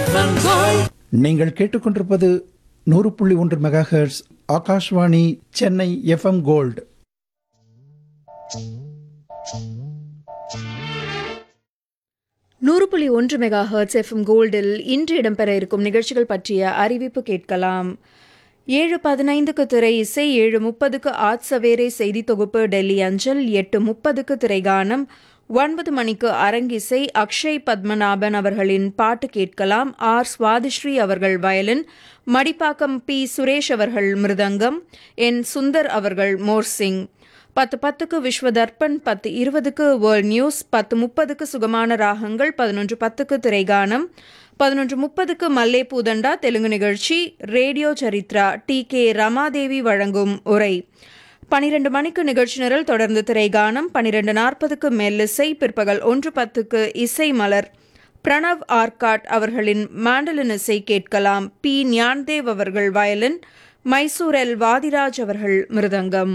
FM Gold நீங்கள் கேட்டுக்கொண்டிருப்பது நூறு புள்ளி ஒன்று mega hertz Akashvani Chennai FM gold நூறு புள்ளி ஒன்று மெகா ஹர்ட்ஸ் எஃப்எம் கோல்டில் இன்று இடம்பெற இருக்கும் நிகழ்ச்சிகள் பற்றிய அறிவிப்பு கேட்கலாம் ஏழு பதினைந்துக்கு திரை இசை ஏழு முப்பதுக்கு ஆத் சவேரே செய்தி தொகுப்பு டெல்லி அஞ்சல் எட்டு முப்பதுக்கு திரைகானம் ஒன்பது மணிக்கு அரங்கிசை அக்ஷய் பத்மநாபன் அவர்களின் பாட்டு கேட்கலாம் ஆர் சுவாதிஸ்ரீ அவர்கள் வயலின் மடிப்பாக்கம் பி சுரேஷ் அவர்கள் மிருதங்கம் என் சுந்தர் அவர்கள் மோர்சிங் பத்து பத்துக்கு விஸ்வ தர்ப்பண் பத்து இருபதுக்கு வேர்ல்ட் நியூஸ் பத்து முப்பதுக்கு சுகமான ராகங்கள் பதினொன்று பத்துக்கு திரைகானம் பதினொன்று முப்பதுக்கு மல்லே பூதண்டா தெலுங்கு நிகழ்ச்சி radio Charitra T K Ramadevi வழங்கும் உரை பனிரெண்டு மணிக்கு நிகழ்ச்சி நிரல் தொடர்ந்து திரைகானம் பனிரெண்டு நாற்பதுக்கு மெல்லிசை பிற்பகல் ஒன்று பத்துக்கு இசை மலர் பிரணவ் ஆர்காட் அவர்களின் மாண்டலின் இசை கேட்கலாம் பி ஞான்தேவ் அவர்கள் வயலின் மைசூர் எல் வாதிராஜ் அவர்கள் மிருதங்கம்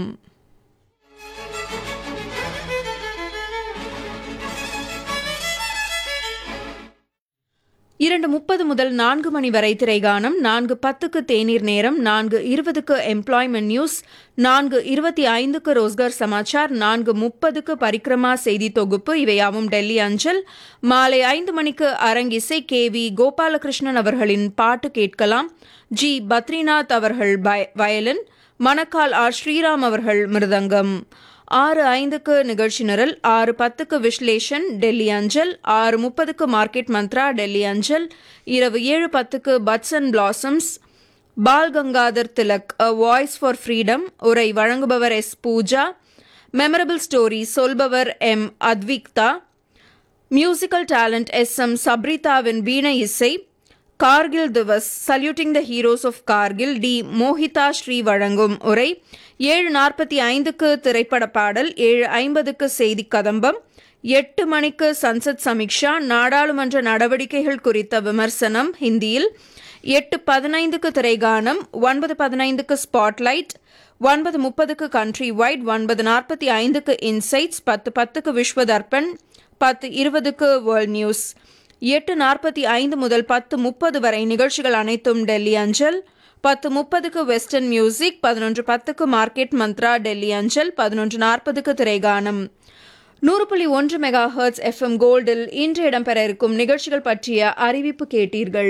இரண்டு முப்பது முதல் நான்கு மணி வரை திரைகானம் நான்கு பத்துக்கு தேநீர் நேரம் நான்கு இருபதுக்கு எம்ப்ளாய்மெண்ட் நியூஸ் நான்கு இருபத்தி ஐந்துக்கு ரோஸ்கர் சமாச்சார் நான்கு முப்பதுக்கு பரிக்ரமா செய்தி தொகுப்பு இவையாவும் டெல்லி அஞ்சல் மாலை ஐந்து மணிக்கு அரங்கிசை கே வி கோபாலகிருஷ்ணன் அவர்களின் பாட்டு கேட்கலாம் ஜி பத்ரிநாத் அவர்கள் பய- வயலின் மணக்கால் ஆர் ஸ்ரீராம் அவர்கள் மிருதங்கம் ஆறு ஐந்துக்கு நிகழ்ச்சி நிரல் ஆறு பத்துக்கு விஸ்லேஷன் டெல்லி அஞ்சல் ஆறு முப்பதுக்கு மார்க்கெட் மந்த்ரா டெல்லி அஞ்சல் இரவு ஏழு பத்துக்கு buds and blossoms Bal Gangadhar Tilak a voice for freedom உரை வழங்குபவர் எஸ் பூஜா மெமரபிள் ஸ்டோரி சொல்பவர் M Advikta musical talent S M சப்ரிதாவின் வீணை இசை Kargil Diwas saluting the heroes of Kargil T Mohitha Sri வழங்கும் உரை ஏழு நாற்பத்தி ஐந்துக்கு திரைப்பட பாடல் ஏழு ஐம்பதுக்கு செய்தி கதம்பம் எட்டு மணிக்கு சன்சத் சமீக்ஷா நாடாளுமன்ற நடவடிக்கைகள் குறித்த விமர்சனம் ஹிந்தியில் எட்டு பதினைந்துக்கு திரைகானம் ஒன்பது பதினைந்துக்கு ஸ்பாட்லைட் ஒன்பது முப்பதுக்கு கண்ட்ரி வைட் ஒன்பது நாற்பத்தி ஐந்துக்கு இன்சைட்ஸ் பத்து பத்துக்கு விஸ்வ தர்ப்பண் பத்து இருபதுக்கு வேர்ல்ட் நியூஸ் எட்டு நாற்பத்தி ஐந்து முதல் பத்து முப்பது வரை நிகழ்ச்சிகள் அனைத்தும் டெல்லி அஞ்சல் பத்து முப்பதுக்கு வெஸ்டர்ன் மியூசிக் பதினொன்று பத்துக்கு மார்க்கெட் மந்த்ரா டெல்லி அஞ்சல் பதினொன்று நாற்பதுக்கு திரைகானம் நூறு புள்ளி ஒன்று மெகா ஹர்ட்ஸ் எஃப்எம் கோல்டில் இன்று இடம்பெற இருக்கும் நிகழ்ச்சிகள் பற்றிய அறிவிப்பு கேட்டீர்கள்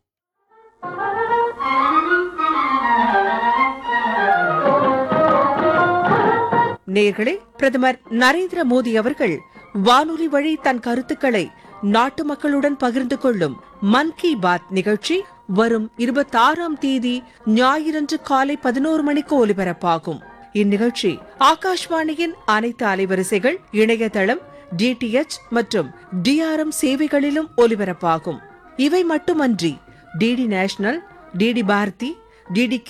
நேர்களே பிரதமர் நரேந்திர மோடி அவர்கள் வானொலி வழி தன் கருத்துக்களை நாட்டு மக்களுடன் பகிர்ந்து கொள்ளும் மன் கி பாத் நிகழ்ச்சி வரும் இருபத்தாறாம் தேதி ஞாயிறன்று காலை பதினோரு மணிக்கு ஒலிபரப்பாகும் இந்நிகழ்ச்சி ஆகாஷ்வாணியின் அனைத்து அலைவரிசைகள் இணையதளம் டிடிஎச் மற்றும் டிஆர்எம் சேவைகளிலும் ஒலிபரப்பாகும் இவை மட்டுமன்றி DD national DD Bharati DD